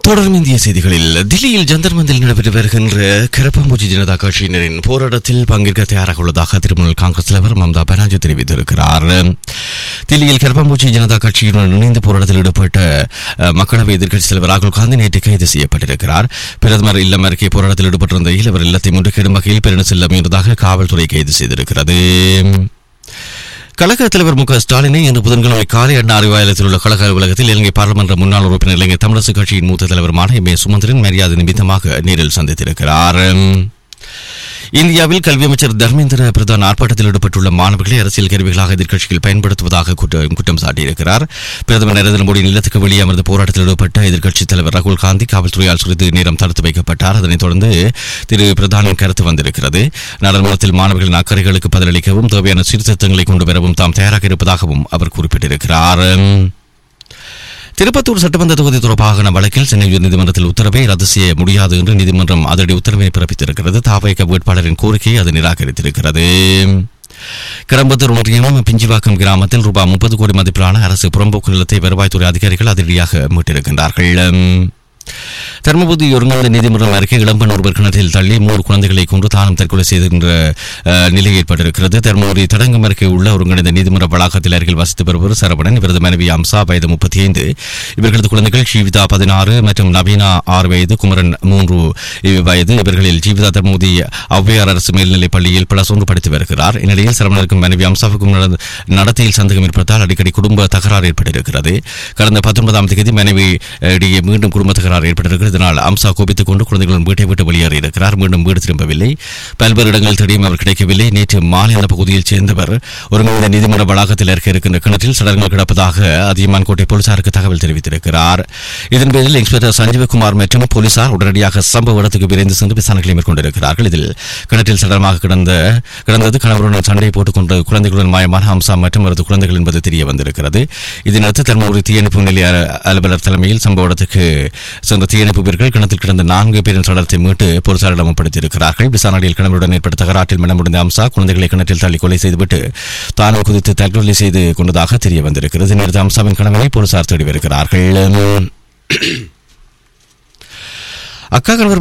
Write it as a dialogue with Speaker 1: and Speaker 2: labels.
Speaker 1: தொடரும் இந்திய செய்திகளில் தில்லியில் ஜந்தர் மந்தில் நடைபெற்று வருகின்ற கரப்பாம்பூச்சி ஜனதா கட்சியினரின் போராட்டத்தில் பங்கேற்க தயாராக உள்ளதாக திரிணாமுல் காங்கிரஸ் தலைவர் மம்தா பானர்ஜி தெரிவித்திருக்கிறார் தில்லியில் கரப்பாம்பூச்சி ஜனதா கட்சியுடன் இணைந்து போராட்டத்தில் ஈடுபட்ட அஹ், மக்களவை எதிர்க்கட்சி தலைவர் ராகுல் காந்தி நேற்று கைது செய்யப்பட்டிருக்கிறார் பிரதமர் இல்லம் அருகே போராட்டத்தில் ஈடுபட்டிருந்த இளவர் இல்லத்தை முற்றுகையிடும் வகையில் பெருண செல்ல முயன்றதாக காவல்துறை கைது செய்திருக்கிறது கழக தலைவர் மு க ஸ்டாலினை இன்று புதன்கிழமை காலை அண்ணா அறிவாலயத்தில் உள்ள கழக அலுவலகத்தில் இலங்கை பாராளுமன்ற முன்னாள் உறுப்பினர் இலங்கை தமிழரசு கட்சியின் மூத்த தலைவருமான எம் ஏ சுமந்திரன் மரியாதை நிமித்தமாக நேரில் சந்தித்திருக்கிறார் இந்தியாவில் கல்வி அமைச்சர் தர்மேந்திர பிரதான் ஆர்ப்பாட்டத்தில் ஈடுபட்டுள்ள மாணவர்களை அரசியல் கருவிகளாக எதிர்க்கட்சிகள் பயன்படுத்துவதாக குற்றம் குற்றம் சாட்டியிருக்கிறார் பிரதமர் நரேந்திர மோடி நிலத்துக்கு வெளியே அமர்ந்து போராட்டத்தில் ஈடுபட்ட எதிர்க்கட்சித் தலைவர் ராகுல் காந்தி காவல்துறையால் சிறிது நேரம் தடுத்து வைக்கப்பட்டார் அதனைத் தொடர்ந்து திரு பிரதானின் கருத்து வந்திருக்கிறது நாடாளுமன்றத்தில் மாணவர்களின் அக்கறைகளுக்கு பதிலளிக்கவும் தேவையான சீர்திருத்தங்களை கொண்டு வரவும் தாம் தயாராக இருப்பதாகவும் அவர் குறிப்பிட்டிருக்கிறார் திருப்பத்தூர் சட்டமன்ற தொகுதி தொடர்பான வழக்கில் சென்னை உயர்நீதிமன்றத்தில் உத்தரவை ரத்து செய்ய முடியாது என்று நீதிமன்றம் அதனுடைய உத்தரவை பிறப்பித்திருக்கிறது தாவைக்க வேட்பாளரின் கோரிக்கையை அது நிராகரித்திருக்கிறது கிரம்பத்தூர் ஒன்றியம் பிஞ்சிவாக்கம் கிராமத்தில் ரூபாய் முப்பது கோடி மதிப்பிலான அரசு புறம்போக்கு நிலத்தை வருவாய்த்துறை அதிகாரிகள் அதிரடியாக மீட்டிருக்கின்றார்கள் தர்மபுரி ஒருங்கிணைந்த நீதிமன்றம் அருகே இளம்பெண் ஒருவர் கிணற்றில் தள்ளி மூன்று குழந்தைகளை கொன்று தானும் தற்கொலை செய்திருக்கின்ற அஹ், நிலை ஏற்பட்டிருக்கிறது தர்மபுரி தடங்கம் அருகே உள்ள ஒருங்கிணைந்த நீதிமன்ற வளாகத்தில் அருகில் வசித்து வருவர் சரவணன் இவரது மனைவி அம்சா வயது முப்பத்தி ஐந்து இவர்களது குழந்தைகள் ஜீவிதா பதினாறு மற்றும் நவீனா ஆறு வயது குமரன் மூன்று வயது இவர்களில் ஜீவிதா தர்மபுரி ஔவையார் அரசு மேல்நிலைப் பள்ளியில் பிளஸ் ஒன்று படித்து வருகிறார் இந்நிலையில் சரவணனுக்கும் மனைவி அம்சாவுக்கும் நடந்த நடத்தையில் சந்தேகம் ஏற்பட்டால் அடிக்கடி குடும்ப தகராறு ஏற்பட்டிருக்கிறது கடந்த பத்தொன்பதாம் தேதி மனைவி இடையே மீண்டும் குடும்ப தகராறு ஏற்பட்டிருக்கிறது இதனால் அம்சா கோபித்துக் கொண்டு குழந்தைகளுடன் வீட்டை விட்டு வெளியேறி இருக்கிறார் மீண்டும் வீடு திரும்பவில்லை பல்வேறு இடங்களில் தேடியும் அவர் கிடைக்கவில்லை நேற்று மாலை அந்த பகுதியில் சேர்ந்தவர் ஒருங்கிணைந்த நீதிமன்ற வளாகத்தில் இருக்க இருக்கின்ற கிணற்றில் சடலங்கள் கிடப்பதாக அதியமான் கோட்டை போலீசாருக்கு தகவல் தெரிவித்திருக்கிறார் இதன் பேரில் இன்ஸ்பெக்டர் சஞ்சீவகுமார் மற்றும் போலீசார் உடனடியாக சம்பவ இடத்துக்கு விரைந்து சென்று விசாரணைகளை மேற்கொண்டிருக்கிறார்கள் இதில் கிணற்றில் சடலமாக கிடந்த கிடந்தது கணவருடன் சண்டை போட்டுக் கொண்ட குழந்தைகளுடன் மாயமான அம்சா மற்றும் அவரது குழந்தைகள் என்பது தெரிய வந்திருக்கிறது இதனடுத்து தர்மபுரி தீயணைப்பு நிலைய அ- அலுவலர் தலைமையில் சம்பவ இடத்துக்கு சென்ற தீயணைப்பு வீரர்கள் கிணத்தில் கிடந்த நான்கு பேரின் சடலத்தை மீட்டு போலீசாரிடம் ஒப்படைத்திருக்கிறார்கள் விசாரணையில் கணவருடன் ஏற்பட்ட தகராற்றில் மனமுடிந்த அம்சா குழந்தைகளை கிணற்றில் தள்ளி கொலை செய்துவிட்டு தானும் குதித்து தற்கொலை செய்து கொண்டதாக தெரிய வந்திருக்கிறது நேரத்து அம்சாவின் கணவனை போலீசார் தேடி வருகிறார்கள் அக்கா கணவர்